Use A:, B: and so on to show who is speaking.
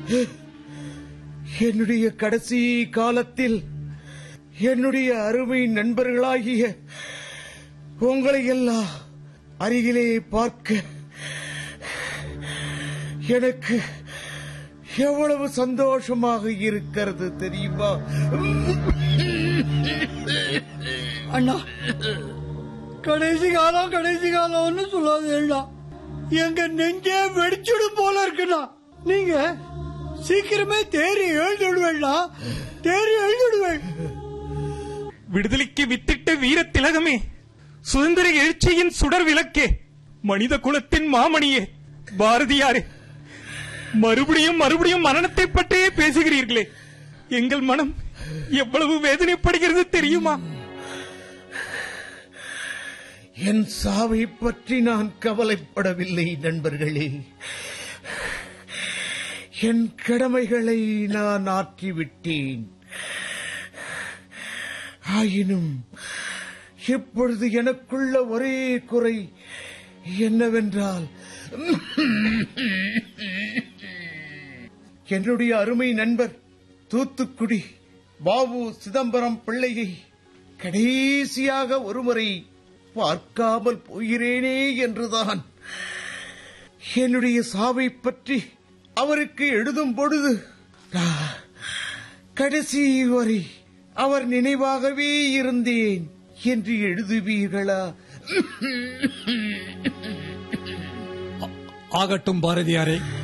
A: என்னுடைய கடைசி காலத்தில் என்னுடைய அருமை நண்பர்களாகிய உங்களை எல்லாம் அருகிலே பார்க்க எனக்கு எவ்வளவு சந்தோஷமாக இருக்கிறது தெரியுமா
B: அண்ணா கடைசி காலம் கடைசி காலம்னு சொல்லாதேண்ணா எங்க நெஞ்சே வெடிச்சுடும் போல இருக்குண்ணா நீங்க சீக்கிரமே தேறி எழுதிடுவேண்ணா தேறி எழுதிடுவேன்
C: விடுதலைக்கு வித்திட்ட வீர திலகமே சுதந்திர எழுச்சியின் சுடர் விளக்கே மனித குலத்தின் மாமணியே பாரதியாரே மறுபடியும் மறுபடியும் மரணத்தை பற்றியே பேசுகிறீர்களே எங்கள் மனம் எவ்வளவு வேதனைப்படுகிறது தெரியுமா
A: என் சாவை பற்றி நான் கவலைப்படவில்லை நண்பர்களே என் கடமைகளை நான் ஆற்றிவிட்டேன் ஆயினும் இப்பொழுது எனக்குள்ள ஒரே குறை என்னவென்றால் என்னுடைய அருமை நண்பர் தூத்துக்குடி பாபு சிதம்பரம் பிள்ளையை கடைசியாக ஒருமுறை பார்க்காமல் போகிறேனே என்றுதான் என்னுடைய சாவை பற்றி அவருக்கு எழுதும் பொழுது நான் கடைசி வரை அவர் நினைவாகவே இருந்தேன் என்று எழுதுவீர்களா
B: ஆகட்டும் பாரதியாரே